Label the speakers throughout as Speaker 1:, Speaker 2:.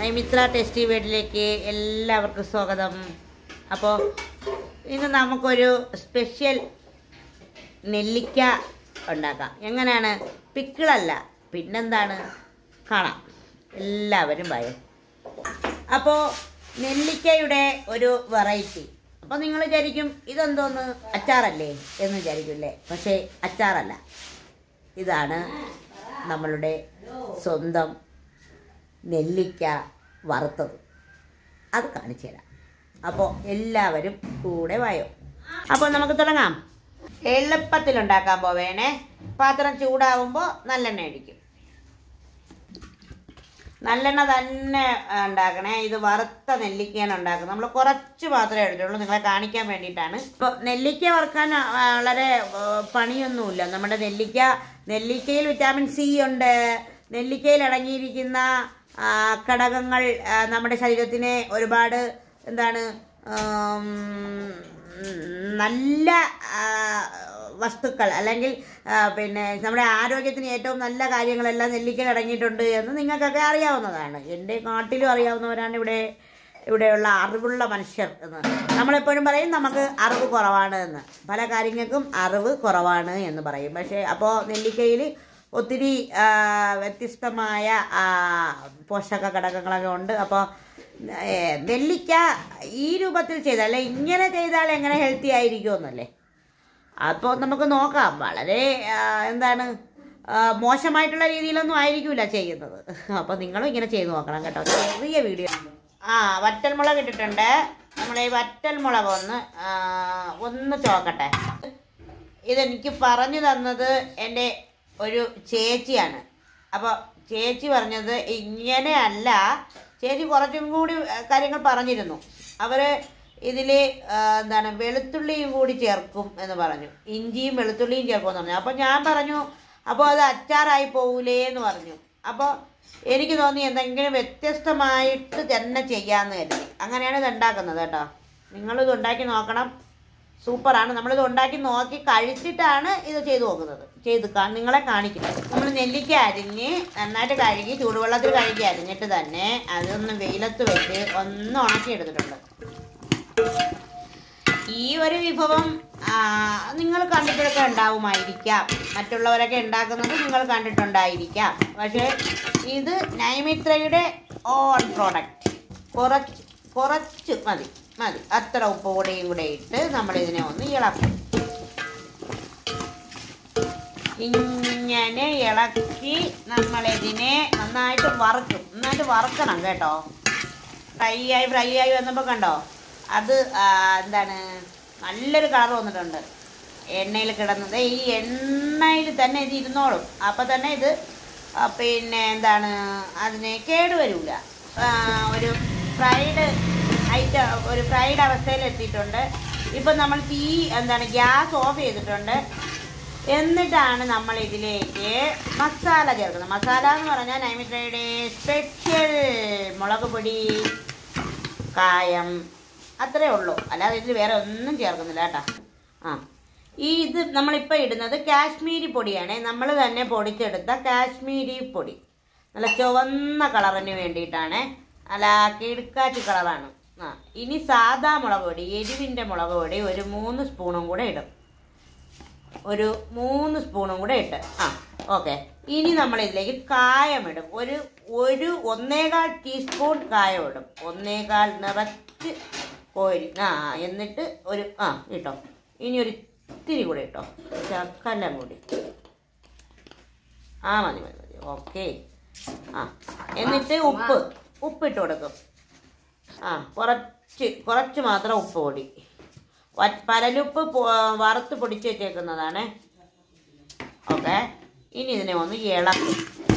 Speaker 1: നൈമിത്ര tasty വീട്ടിലേക്ക് എല്ലാവർക്കും സ്വാഗതം അപ്പോൾ ഇന്ന് നമുക്കൊരു സ്പെഷ്യൽ നെല്ലിക്ക ഉണ്ടാക്കാം എങ്ങനെയാണ് പിക്കിളല്ല പിന്നെന്താണ് കാണാം എല്ലാവരും ഭയം അപ്പോൾ നെല്ലിക്കയുടെ ഒരു വെറൈറ്റി അപ്പോൾ നിങ്ങൾ വിചാരിക്കും ഇതെന്തോന്ന് അച്ചാറല്ലേ എന്ന് വിചാരിക്കില്ലേ പക്ഷേ അച്ചാറല്ല ഇതാണ് നമ്മളുടെ സ്വന്തം നെല്ലിക്ക വറുത്തത് അത് കാണിച്ചു തരാം അപ്പോൾ എല്ലാവരും കൂടെ വായോ അപ്പോൾ നമുക്ക് തുടങ്ങാം എളുപ്പത്തിൽ ഉണ്ടാക്കാൻ പോവേണേ പാത്രം ചൂടാവുമ്പോൾ നല്ലെണ്ണ അടിക്കും നല്ലെണ്ണ തന്നെ ആ, ഉണ്ടാക്കണേ ഇത് വറുത്ത നെല്ലിക്കയാണ് ഉണ്ടാക്കുന്നത് നമ്മൾ കുറച്ച് മാത്രമേ എടുത്തുള്ളൂ നിങ്ങളെ കാണിക്കാൻ വേണ്ടിയിട്ടാണ് ഇപ്പോൾ നെല്ലിക്ക വറുക്കാൻ ആ, വളരെ ആ, പണിയൊന്നുമില്ല നമ്മുടെ നെല്ലിക്ക നെല്ലിക്കയിൽ വിറ്റാമിൻ സി ഉണ്ട് നെല്ലിക്കയിൽ അടങ്ങിയിരിക്കുന്ന ആ, ഘടകങ്ങൾ ആ, നമ്മുടെ ശരീരത്തിനെ ഒരുപാട് എന്താണ് ആം, നല്ല ആ, വസ്തുക്കൾ അല്ലെങ്കിൽ ആ, പിന്നെ നമ്മുടെ ആരോഗ്യത്തിന് ഏറ്റവും നല്ല കാര്യങ്ങളെല്ലാം നെല്ലിക്കയിൽ അടങ്ങിയിട്ടുണ്ട് എന്ന് നിങ്ങൾക്കൊക്കെ അറിയാവുന്നതാണ് എൻ്റെ നാട്ടിലും അറിയാവുന്നവരാണ് ഇവിടെ ഇവിടെയുള്ള അറിവുള്ള മനുഷ്യർ എന്ന് നമ്മളെപ്പോഴും പറയും നമുക്ക് അറിവ് കുറവാണ് എന്ന് പല കാര്യങ്ങൾക്കും അറിവ് കുറവാണ് എന്ന് പറയും പക്ഷേ അപ്പോൾ നെല്ലിക്കയിൽ ഒത്തിരി ആ, വ്യത്യസ്തമായ ആ, പോഷക ഘടകങ്ങളൊക്കെ ഉണ്ട് അപ്പോൾ ഏ, നെല്ലിക്ക ഈ രൂപത്തിൽ ചെയ്താൽ അല്ലെ ഇങ്ങനെ ചെയ്താൽ എങ്ങനെ ഹെൽത്തി ആയിരിക്കുമെന്നല്ലേ അപ്പോൾ നമുക്ക് നോക്കാം വളരെ ആ, എന്താണ് ആ, മോശമായിട്ടുള്ള രീതിയിലൊന്നും ആയിരിക്കില്ല ചെയ്യുന്നത് അപ്പോൾ നിങ്ങളും ഇങ്ങനെ ചെയ്ത് നോക്കണം കേട്ടോ ചെറിയ വീഡിയോ ആ വറ്റൽമുളക് ഇട്ടിട്ടുണ്ട് നമ്മൾ ഈ വറ്റൽമുളക് ഒന്ന് ആ, ഒന്ന് ചോക്കട്ടെ ഇതെനിക്ക് പറഞ്ഞു തന്നത് എൻ്റെ ഒരു ചേച്ചിയാണ് അപ്പോൾ ചേച്ചി പറഞ്ഞത് ഇങ്ങനെയല്ല ചേച്ചി കുറച്ചും കൂടി ആ, കാര്യങ്ങൾ പറഞ്ഞിരുന്നു അവർ ഇതിൽ എന്താണ് വെളുത്തുള്ളിയും കൂടി ചേർക്കും എന്ന് പറഞ്ഞു ഇഞ്ചിയും വെളുത്തുള്ളിയും ചേർക്കുമെന്ന് പറഞ്ഞു അപ്പോൾ ഞാൻ പറഞ്ഞു അപ്പോൾ അത് അച്ചാറായി പോകൂലേ എന്ന് പറഞ്ഞു അപ്പോൾ എനിക്ക് തോന്നി എന്തെങ്കിലും വ്യത്യസ്തമായിട്ട് തന്നെ ചെയ്യാമെന്ന് കരുതി അങ്ങനെയാണ് ഇത് ഉണ്ടാക്കുന്നത് കേട്ടോ നിങ്ങളിത് ഉണ്ടാക്കി നോക്കണം സൂപ്പറാണ് നമ്മളിത് ഉണ്ടാക്കി നോക്കി കഴിച്ചിട്ടാണ് ഇത് ചെയ്തു നോക്കുന്നത് ചെയ്ത് കാ- നിങ്ങളെ കാണിക്കുന്നത് നമ്മൾ നെല്ലിക്ക അരിഞ്ഞ് നന്നായിട്ട് കഴുകി ചൂടുവെള്ളത്തിൽ കഴുകി അരിഞ്ഞിട്ട് തന്നെ അതൊന്ന് വെയിലത്ത് വെച്ച് ഒന്ന് ഉണക്കി എടുത്തിട്ടുണ്ട് ഈ ഒരു വിഭവം ആ, നിങ്ങൾ കണ്ടിട്ടൊക്കെ ഉണ്ടാവുമായിരിക്കാം മറ്റുള്ളവരൊക്കെ ഉണ്ടാക്കുന്നത് നിങ്ങൾ കണ്ടിട്ടുണ്ടായിരിക്കാം പക്ഷേ ഇത് നൈമിത്രയുടെ ഓൺ പ്രോഡക്റ്റ് കുറച്ച് കുറച്ച് മതി മതി അത്ര ഉപ്പ് കൂടെയും കൂടെ ഇട്ട് നമ്മളിതിനെ ഒന്ന് ഇളക്കും ഇങ്ങനെ ഇളക്കി നമ്മളിതിനെ നന്നായിട്ട് വറുക്കും നന്നായിട്ട് വറുക്കണം കേട്ടോ ഫ്രൈ ആയി ഫ്രൈ ആയി വന്നപ്പോൾ കണ്ടോ അത് ആ, എന്താണ് നല്ലൊരു കളർ വന്നിട്ടുണ്ട് എണ്ണയിൽ കിടന്നത് ഈ എണ്ണയിൽ തന്നെ ഇത് ഇരുന്നോളും അപ്പം തന്നെ ഇത് ആ, പിന്നെ എന്താണ് അതിന് കേട് വരില്ല ഒരു ഫ്രൈഡ് ഐറ്റം ഒരു ഫ്രൈഡ് അവസ്ഥയിൽ എത്തിയിട്ടുണ്ട് ഇപ്പം നമ്മൾ തീ എന്താണ് ഗ്യാസ് ഓഫ് ചെയ്തിട്ടുണ്ട് എന്നിട്ടാണ് നമ്മൾ ഇതിലേക്ക് മസാല ചേർക്കുന്നത് മസാല എന്ന് പറഞ്ഞാൽ നൈമിത്രയുടെ സ്പെഷ്യൽ മുളക് പൊടി കായം അത്രേ ഉള്ളൂ അല്ലാതെ ഇതിൽ വേറെ ഒന്നും ചേർക്കുന്നില്ല കേട്ടോ ആ ഈ ഇത് നമ്മളിപ്പോൾ ഇടുന്നത് കാശ്മീരി പൊടിയാണ് നമ്മൾ തന്നെ പൊടിച്ചെടുത്ത കാശ്മീരി പൊടി നല്ല ചുവന്ന കളറിന് വേണ്ടിയിട്ടാണ് അല്ല കിടുക്കാച്ചി കളറാണ് ആ ഇനി സാദാ മുളക് പൊടി എരിവിൻ്റെ മുളക് പൊടി ഒരു മൂന്ന് സ്പൂണും കൂടെ ഇടും ഒരു മൂന്ന് സ്പൂണും കൂടെ ഇട്ട് ആ ഓക്കെ ഇനി നമ്മൾ ഇതിലേക്ക് കായം ഇടും ഒരു ഒരു ഒന്നേകാൽ ടീസ്പൂൺ കായം ഇടും ഒന്നേകാൽ നിറച്ച് കോരി ആ എന്നിട്ട് ഒരു ആ ഇട്ടോ ഇനി ഒരു ഇത്തിരി കൂടെ ഇട്ടോ ചക്കലം കൂടി ആ മതി മതി മതി ഓക്കെ ആ എന്നിട്ട് ഉപ്പ് ഉപ്പിട്ട് കൊടുക്കും ആ കുറച്ച് കുറച്ച് മാത്രം ഉപ്പ് പൊടി വ- പരലുപ്പ് പൊ- വറുത്ത് പൊടിച്ച് വെച്ചേക്കുന്നതാണ് ഓക്കെ ഇനി ഇതിനെ ഒന്ന് ഇളക്കും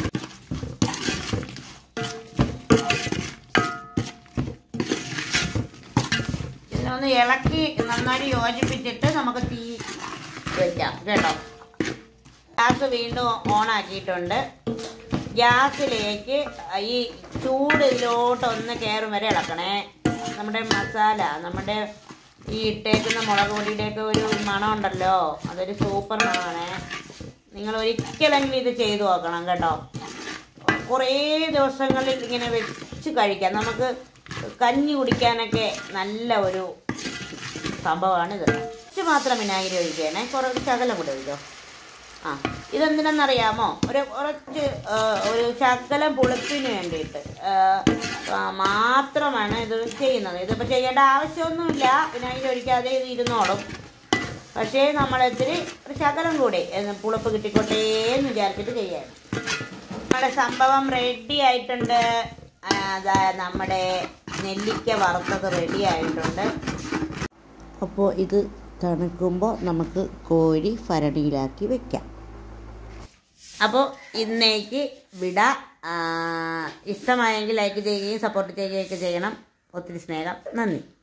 Speaker 1: ഇതിനെ ഒന്ന് ഇളക്കി നന്നായി യോജിപ്പിച്ചിട്ട് നമുക്ക് തീ വെക്കാം കേട്ടോ ഗ്യാസ് വീണ്ടും ഓൺ ആക്കിയിട്ടുണ്ട് ഗ്യാസിലേക്ക് ഈ ചൂട് ഇതിലോട്ട് ഒന്ന് കയറും വരെ ഇളക്കണേ നമ്മുടെ മസാല നമ്മുടെ ഈ ഇട്ടേക്കുന്ന മുളക് പൊടിയുടെയൊക്കെ ഒരു മണം ഉണ്ടല്ലോ അതൊരു സൂപ്പർ മണമാണ് നിങ്ങൾ ഒരിക്കലെങ്കിലും ഇത് ചെയ്തു നോക്കണം കേട്ടോ കുറേ ദിവസങ്ങളിൽ ഇങ്ങനെ വെച്ച് ഒഴിച്ച് കഴിക്കാം നമുക്ക് കഞ്ഞി കുടിക്കാനൊക്കെ നല്ല ഒരു സംഭവമാണിത് കുറച്ച് മാത്രം വിനാഗിരി ഒഴിക്കണേ കുറച്ച് ശകലം കൂടെ ഒഴിക്കോ ആ ഇതെന്തിനെന്നറിയാമോ ഒരു കുറച്ച് ആ, ഒരു ശകലം പുളിപ്പിന് വേണ്ടിയിട്ട് ആ, ആ, മാത്രമാണ് ഇത് ചെയ്യുന്നത് ഇതിപ്പോൾ ചെയ്യേണ്ട ആവശ്യമൊന്നുമില്ല വിനാഗിരി ഒഴിക്കാതെ ഇത് ഇരുന്നോളും പക്ഷേ നമ്മളിത്തിരി ഒരു ശകലം കൂടി എന്ന് പുളിപ്പ് കിട്ടിക്കോട്ടേ എന്ന് വിചാരിച്ചിട്ട് ചെയ്യാണ് നമ്മുടെ സംഭവം റെഡി ആയിട്ടുണ്ട് ആ, ദാ നമ്മുടെ നെല്ലിക്ക വറുത്തത് റെഡി ആയിട്ടുണ്ട് അപ്പോൾ ഇത് തണുക്കുമ്പോൾ നമുക്ക് കോരി ഭരണിയിലാക്കി വെക്കാം അപ്പോൾ ഇന്നേക്ക് വിട ആ, ഇഷ്ടമായെങ്കിൽ ലൈക്ക് ചെയ്യുകയും സപ്പോർട്ട് ചെയ്യുകയൊക്കെ ചെയ്യണം ഒത്തിരി സ്നേഹം നന്ദി